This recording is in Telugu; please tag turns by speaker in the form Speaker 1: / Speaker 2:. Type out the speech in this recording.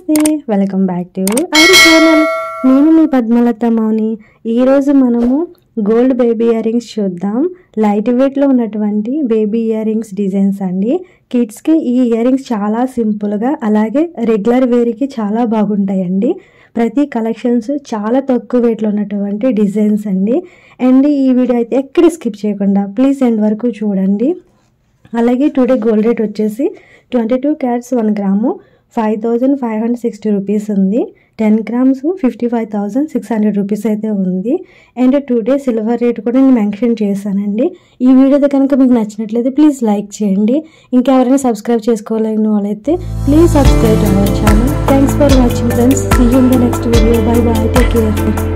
Speaker 1: నమస్తే welcome back to our channel నేను మీ పద్మలత మౌని ఈరోజు మనము గోల్డ్ బేబీ ఇయర్ రింగ్స్ చూద్దాం లైట్ వెయిట్లో ఉన్నటువంటి బేబీ ఇయర్ రింగ్స్ డిజైన్స్ అండి కిడ్స్కి ఈ ఇయర్ రింగ్స్ చాలా సింపుల్గా అలాగే రెగ్యులర్ వేర్కి చాలా బాగుంటాయండి ప్రతి కలెక్షన్స్ చాలా తక్కువ వెయిట్లో ఉన్నటువంటి డిజైన్స్ అండి అండ్ ఈ వీడియో అయితే ఎక్కడ స్కిప్ చేయకుండా ప్లీజ్ ఎండ్ వరకు చూడండి అలాగే టుడే గోల్డ్ రేట్ వచ్చేసి twenty two carats one gram five thousand five hundred sixty rupees ఉంది ten grams fifty five thousand six hundred rupees అయితే ఉంది అండ్ టుడే సిల్వర్ రేట్ కూడా నేను మెన్షన్ చేశానండి ఈ వీడియో కనుక మీకు నచ్చినట్లయితే ప్లీజ్ లైక్ చేయండి ఇంకెవరైనా సబ్స్క్రైబ్ చేసుకోలేని వాళ్ళైతే please subscribe our channel thanks for watching friends see in the next video bye bye take care